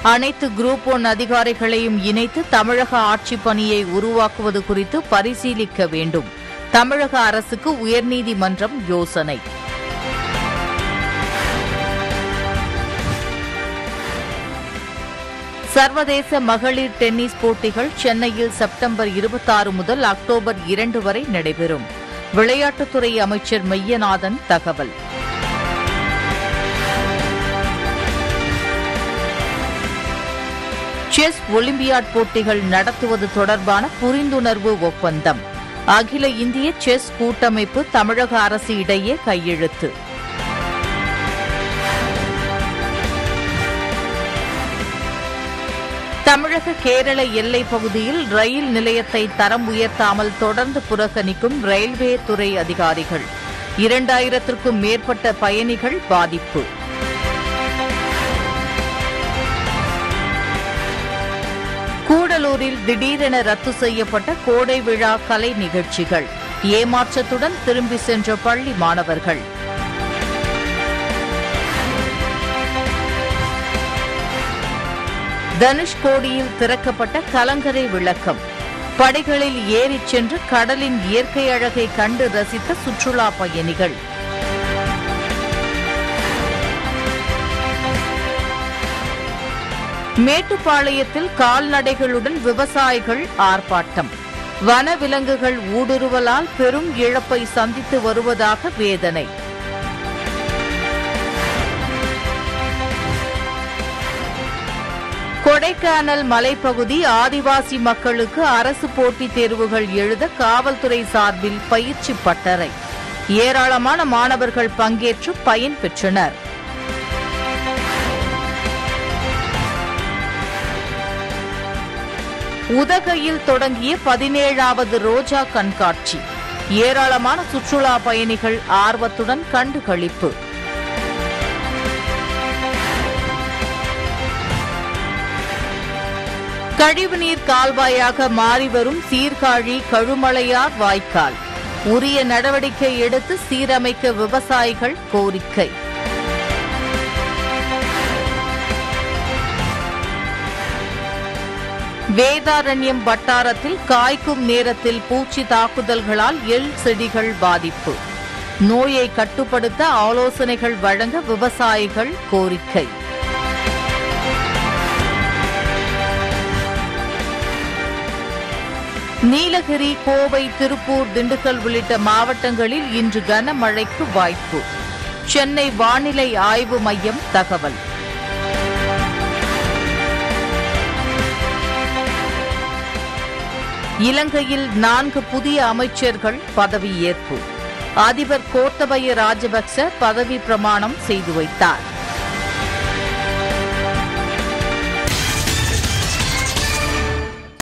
அனைத்து group one அதிகாரிகளையும் இணைத்து தமிழக ஆட்சிப் பணியை உருவாக்குவது குறித்து பரிசீலிக்க வேண்டும் தமிழக அரசுக்கு உயர்நீதிமன்றம் யோசனை சர்வதேச மகளிர் டென்னிஸ் போட்டிகள் சென்னையில் செப்டம்பர் 26 முதல் அக்டோபர் இரண்டு வரை நடைபெறும் விளையாட்டுத்துறை அமைச்சர் மெய்யநாதன் தகவல் செஸ் ஒலிம்பியாட் போட்டிகள் நடத்துவது தொடர்பான புரிந்துணர்வு ஒப்பந்தம் அகில இந்திய செஸ் கூட்டமைப்பு தமிழக அரசு இடையே கையெழுத்து தமிழக கேரள எல்லை பகுதியில் ரயில் நிலையத்தை தரம் உயர்த்தாமல் தொடர்ந்து புறக்கணிக்கும் ரயில்வே துறை அதிகாரிகள் இரண்டாயிரத்திற்கும் மேற்பட்ட பயணிகள் பாதிப்பு கூடலூரில் திடீரென ரத்து செய்யப்பட்ட கோடை விழா கலை நிகழ்ச்சிகள் ஏமாற்றத்துடன் திரும்பி சென்ற பள்ளி மாணவர்கள் தனுஷ்கோடியில் திறக்கப்பட்ட கலங்கரை விளக்கம் படிகளில் ஏறிச் சென்று கடலின் இயற்கை அழகை கண்டு ரசித்த சுற்றுலா பயணிகள் மேட்டுப்பாளையத்தில் கால்நடைகளுடன் விவசாயிகள் ஆர்ப்பாட்டம் வனவிலங்குகள் ஊடுருவலால் பெரும் இழப்பை சந்தித்து வருவதாக வேதனை கொடைக்கானல் மலைப்பகுதி ஆதிவாசி மக்களுக்கு அரசு போட்டித் தேர்வுகள் எழுத காவல்துறை சார்பில் பயிற்சி பட்டறை ஏராளமான மாணவர்கள் பங்கேற்று பயன் பெற்றனர் உதகையில் தொடங்கிய பதினேழாவது ரோஜா கண்காட்சி ஏராளமான சுற்றுலா பயணிகள் ஆர்வத்துடன் கண்டுகளிப்பு கழிவுநீர் கால்வாயாக மாறிவரும் சீர்காழி கழுமலையார் வாய்க்கால் உரிய நடவடிக்கை எடுத்து சீரமைக்க விவசாயிகள் கோரிக்கை வேதாரண்யம் வட்டாரத்தில் காய்க்கும் நேரத்தில் பூச்சி தாக்குதல்களால் எள் செடிகள் பாதிப்பு நோயை கட்டுப்படுத்த ஆலோசனைகள் வழங்க விவசாயிகள் கோரிக்கை நீலகிரி கோவை திருப்பூர் திண்டுக்கல் உள்ளிட்ட மாவட்டங்களில் இன்று கனமழைக்கு வாய்ப்பு சென்னை வானிலை ஆய்வு மையம் தகவல் இலங்கையில் நான்கு புதிய அமைச்சர்கள் பதவியேற்பு அதிபர் கோத்தபய ராஜபக்ச பதவி பிரமாணம் செய்து வைத்தார்